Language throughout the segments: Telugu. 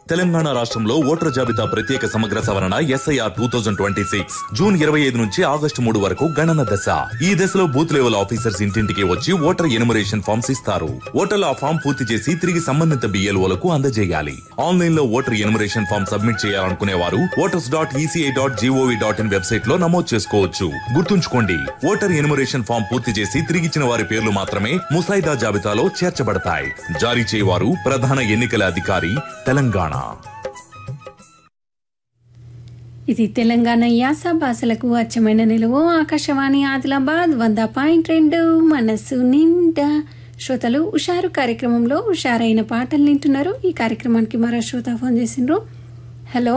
తెలంగాణ రాష్ట్రంలో ఓటర్ జాబితా ప్రత్యేక సమగ్ర సవరణ SIR two thousand twenty six June ఇరవై ఐదు నుంచి ఆగస్టు మూడు వరకు గణన దశ ఈ దశలో బూత్ లెవెల్ ఆఫీసర్స్ ఇంటింటికి వచ్చి ఓటర్ ఎనుమరేషన్ ఫామ్స్ ఇస్తారు ఓటర్లు ఆ ఫామ్ పూర్తి చేసి తిరిగి సంబంధిత బిఎల్ఓలకు అందజేయాలి ఆన్లైన్ లో ఓటర్ ఎనుమరేషన్ ఫామ్ సబ్మిట్ చేయాలనుకునే వారు voters dot ECI dot gov dot in website లో నమోదు చేసుకోవచ్చు గుర్తుంచుకోండి ఓటర్ ఎనుమరేషన్ ఫామ్ పూర్తి చేసి తిరిగిచ్చిన వారి పేర్లు మాత్రమే ముసాయిదా జాబితాలో చేర్చబడతాయి జారీ చేయవారు ప్రధాన ఎన్నికల అధికారి తెలంగాణ ఇది తెలంగాణ యాస భాషలకు అచ్చమైన నిలువు ఆకాశవాణి ఆదిలాబాద్ వంద పాయింట్ రెండు మనస్సు నిండా శ్రోతలు ఉషారు కార్యక్రమంలో ఉషారైన పాటలు వింటున్నారు ఈ కార్యక్రమానికి మరో శ్రోత ఫోన్ చేసిండ్రు హలో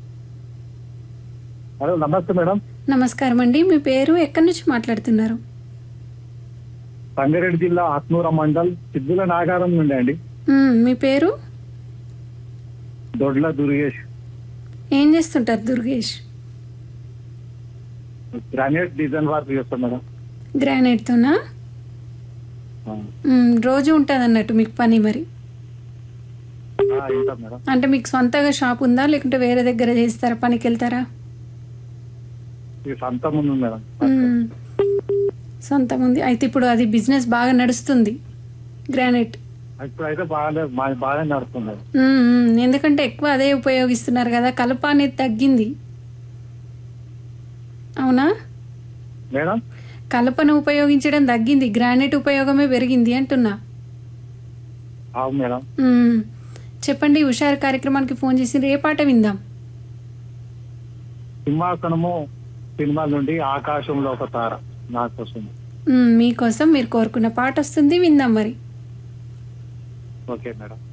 హలో నమస్తే మేడం నమస్కారం అండి మీ పేరు ఎక్కడి నుంచి మాట్లాడుతున్నారు సంగారెడ్డి జిల్లా ఆత్మూర మండల్ సిద్ధుల నాగారం నుండి అండి మ్, మీ పేరు దొడ్ల దుర్గేష్ ఏం చేస్తుంటారు దుర్గేష్ గ్రానైట్ డిజైన్ వర్క్ చేస్తాం మేడం గ్రానైట్తోనా ఆ, మ్, రోజు ఉంటుంది అన్నట్టు మీకు పని మరి ఆ, ఉంటాం మేడం అంటే మీకు సొంతగా షాప్ ఉందా లేకుంటే వేరే దగ్గర చేస్తారా పనికి వెళ్తారా ఈ సొంతం ఉంది మేడం మ్మ్. సొంతం ఉంది అయితే ఇప్పుడు అది బిజినెస్ బాగా నడుస్తుంది గ్రానైట్ ఇప్పుడైతే బాగా మా- బాగా నడుస్తుంది మేడం. మ్మ్, మ్మ్. ఎందుకంటే ఎక్కువ అదే ఉపయోగిస్తున్నారు కదా కలప అనేది తగ్గింది అవునా మేడం కలపను ఉపయోగించడం తగ్గింది గ్రానైట్ ఉపయోగమే పెరిగింది అంటున్నా అవును మేడం మ్మ్. చెప్పండి హుషారు కార్యక్రమానికి ఫోన్ చేసి ఏ పాట విందాం సింహాసనము సినిమా నుండి ఆకాశంలో ఒక తార నా కోసం మ్మ్, మీకోసం మీరు కోరుకున్న పాట వస్తుంది విందాం మరి ఓకే మేడం